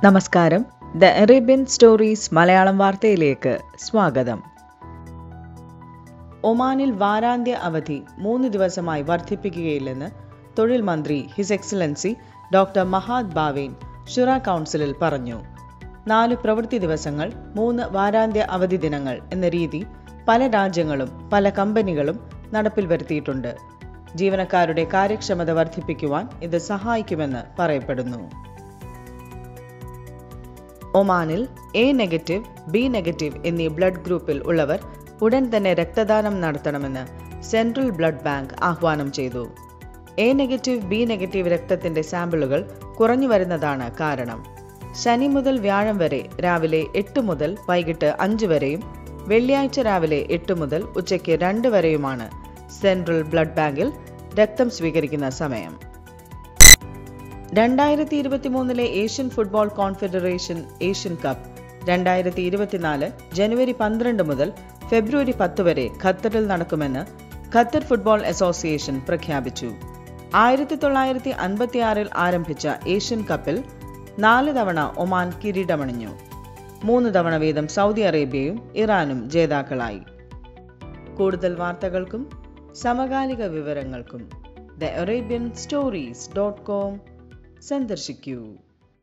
നമസ്കാരം the Arabian stories Malayalam വാർത്തയിലേക്ക് സ്വാഗതം ഒമാനിൽ വാരാന്ത്യ അവധി മൂന്ന് ദിവസമായി വർദ്ധിപ്പിക്കുകയില്ലെന്ന് തൊഴിൽ മന്ത്രി his excellency doctor Mahad Baowain ഷുറ കൗൺസിലിൽ പറഞ്ഞു നാല് പ്രവൃത്തി ദിവസങ്ങൾ മൂന്ന് വാരാന്ത്യ അവധി ദിനങ്ങൾ എന്ന രീതി പല രാജ്യങ്ങളും പല കമ്പനികളും നടപ്പിൽ വരുത്തിയിട്ടുണ്ട് ജീവനക്കാരുടെ കാര്യക്ഷമത വർദ്ധിപ്പിക്കുവാൻ ഇത് സഹായിക്കുമെന്ന് പറയപ്പെടുന്നു ഒമാനിൽ എ നെഗറ്റീവ് ബി നെഗറ്റീവ് എന്നീ ബ്ലഡ് ഗ്രൂപ്പിൽ ഉള്ളവർ ഉടൻ തന്നെ രക്തദാനം നടത്തണമെന്ന് സെൻട്രൽ ബ്ലഡ് ബാങ്ക് ആഹ്വാനം ചെയ്തു എ നെഗറ്റീവ് ബി നെഗറ്റീവ് രക്തത്തിന്റെ സാമ്പിളുകൾ കുറഞ്ഞു വരുന്നതാണ് കാരണം ശനി മുതൽ വ്യാഴം വരെ രാവിലെ എട്ട് മുതൽ വൈകിട്ട് അഞ്ച് വരെയും വെള്ളിയാഴ്ച രാവിലെ എട്ട് മുതൽ ഉച്ചയ്ക്ക് രണ്ട് വരെയുമാണ് സെൻട്രൽ ബ്ലഡ് ബാങ്കിൽ രക്തം സ്വീകരിക്കുന്ന സമയം രണ്ടായിരത്തി ഇരുപത്തിമൂന്നിലെ Asian football confederation Asian cup രണ്ടായിരത്തി ഇരുപത്തിനാല് ജനുവരി പന്ത്രണ്ട് മുതൽ ഫെബ്രുവരി പത്ത് വരെ ഖത്തറിൽ നടക്കുമെന്ന് ഖത്തർ ഫുട്ബോൾ അസോസിയേഷൻ പ്രഖ്യാപിച്ചു ആയിരത്തി തൊള്ളായിരത്തി അൻപത്തിയാറിൽ ആരംഭിച്ച ഏഷ്യൻ കപ്പിൽ നാല് തവണ ഒമാൻ കിരീടമണിഞ്ഞു മൂന്ന് തവണ വീതം സൗദി അറേബ്യയും ഇറാനും ജേതാക്കളായി കൂടുതൽ വാർത്തകൾക്കും സമകാലിക വിവരങ്ങൾക്കും the Arabian stories dot com സന്ദർശിക്കൂ